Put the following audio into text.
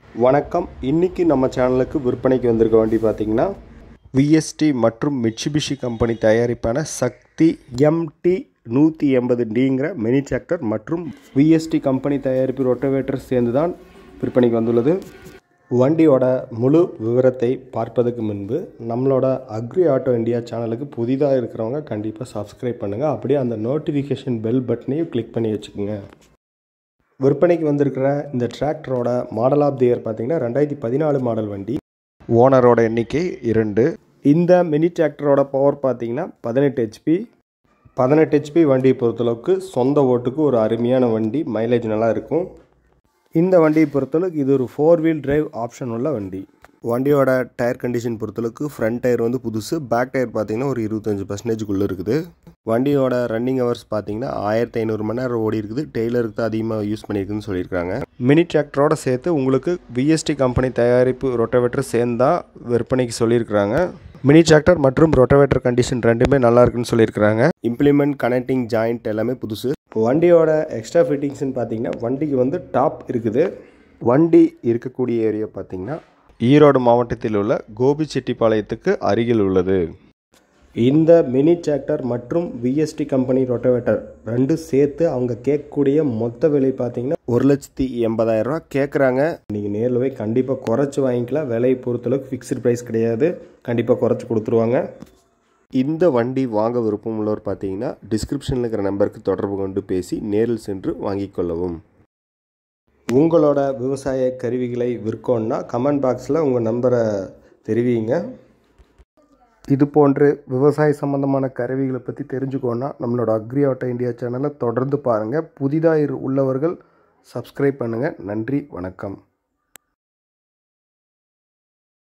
வணக்கம் இன்னைக்கு நம்ம சேனலுக்கு விற்பனைக்கு வந்திருக்க வண்டி பார்த்தீங்கன்னா விஎஸ்டி மற்றும் மிட்சுபிஷி கம்பெனி தயாரிப்பான சக்தி எம்டி நூற்றி எண்பது டிங்கிற மினி டிராக்டர் மற்றும் விஎஸ்டி கம்பெனி தயாரிப்பு ரொட்டவேட்டர் சேர்ந்து தான் விற்பனைக்கு வந்துள்ளது வண்டியோட முழு விவரத்தை பார்ப்பதற்கு முன்பு நம்மளோட அக்ரி ஆட்டோ இந்தியா சேனலுக்கு புதிதாக இருக்கிறவங்க கண்டிப்பாக சப்ஸ்கிரைப் பண்ணுங்கள் அப்படியே அந்த நோட்டிஃபிகேஷன் பெல் பட்டனையும் கிளிக் பண்ணி வச்சுக்கோங்க விற்பனைக்கு வந்திருக்கிற இந்த டிராக்டரோட மாடல் ஆஃப் தி இயர் பார்த்தீங்கன்னா ரெண்டாயிரத்தி பதினாலு மாடல் வண்டி ஓனரோட எண்ணிக்கை இரண்டு இந்த மினி டிராக்டரோட பவர் பார்த்தீங்கன்னா பதினெட்டு ஹெச்பி பதினெட்டு ஹெச்பி வண்டியை பொறுத்தளவுக்கு சொந்த ஓட்டுக்கு ஒரு அருமையான வண்டி மைலேஜ் நல்லா இருக்கும் இந்த வண்டியை பொறுத்தளவுக்கு இது ஒரு ஃபோர் வீல் டிரைவ் ஆப்ஷன் உள்ள வண்டி வண்டியோட டயர் கண்டிஷன் பொறுத்தளவுக்கு ஃப்ரண்ட் டயர் வந்து புதுசு பேக் டயர் பார்த்தீங்கன்னா ஒரு இருபத்தஞ்சி பர்சன்டேஜுக்குள்ளே இருக்குது வண்டியோட ரன்னிங் ஹவர்ஸ் பார்த்தீங்கன்னா ஆயிரத்தி ஐநூறு மணி நேரம் ஓடி இருக்குது டெய்லருக்கு தான் அதிகமாக யூஸ் பண்ணியிருக்குன்னு சொல்லியிருக்காங்க மினி டிராக்டரோட சேர்த்து உங்களுக்கு விஎஸ்டி கம்பெனி தயாரிப்பு ரொட்டவேட்டர் சேர்ந்தா விற்பனைக்கு சொல்லியிருக்கிறாங்க மினி டிராக்டர் மற்றும் ரொட்டவேட்டர் கண்டிஷன் ரெண்டுமே நல்லா இருக்குன்னு சொல்லியிருக்கிறாங்க இம்ப்ளிமெண்ட் கனெக்டிங் ஜாயிண்ட் எல்லாமே புதுசு வண்டியோட எக்ஸ்ட்ரா ஃபிட்டிங்ஸ்னு பார்த்தீங்கன்னா வண்டிக்கு வந்து டாப் இருக்குது வண்டி இருக்கக்கூடிய ஏரியா பார்த்தீங்கன்னா ஈரோடு மாவட்டத்தில் உள்ள கோபிச்செட்டிப்பாளையத்துக்கு அருகில் உள்ளது இந்த மினி டிராக்டர் மற்றும் விஎஸ்டி கம்பெனி ரொட்டவேட்டர் ரெண்டு சேர்த்து அவங்க கேட்கக்கூடிய மொத்த விலை பார்த்தீங்கன்னா ஒரு லட்சத்தி எண்பதாயிரம் ரூபா கேட்குறாங்க நீங்கள் நேரில் போய் கண்டிப்பாக குறைச்சி வாங்கிக்கலாம் விலையை பொறுத்தளவுக்கு ஃபிக்ஸ்டு ப்ரைஸ் கிடையாது கண்டிப்பாக குறைச்சி கொடுத்துருவாங்க இந்த வண்டி வாங்க விருப்பம் உள்ளவர் பார்த்தீங்கன்னா டிஸ்கிரிப்ஷனில் இருக்கிற நம்பருக்கு தொடர்பு கொண்டு பேசி நேரில் சென்று வாங்கிக் கொள்ளவும் உங்களோட விவசாய கருவிகளை விற்கோன்னா கமெண்ட் பாக்ஸில் உங்கள் நம்பரை தெரிவிங்க இது போன்று விவசாய சம்பந்தமான கருவிகளை பற்றி தெரிஞ்சுக்கோன்னா நம்மளோட அக்ரி ஆட்டோ இந்தியா சேனலை தொடர்ந்து பாருங்கள் புதிதாக உள்ளவர்கள் சப்ஸ்கிரைப் பண்ணுங்கள் நன்றி வணக்கம்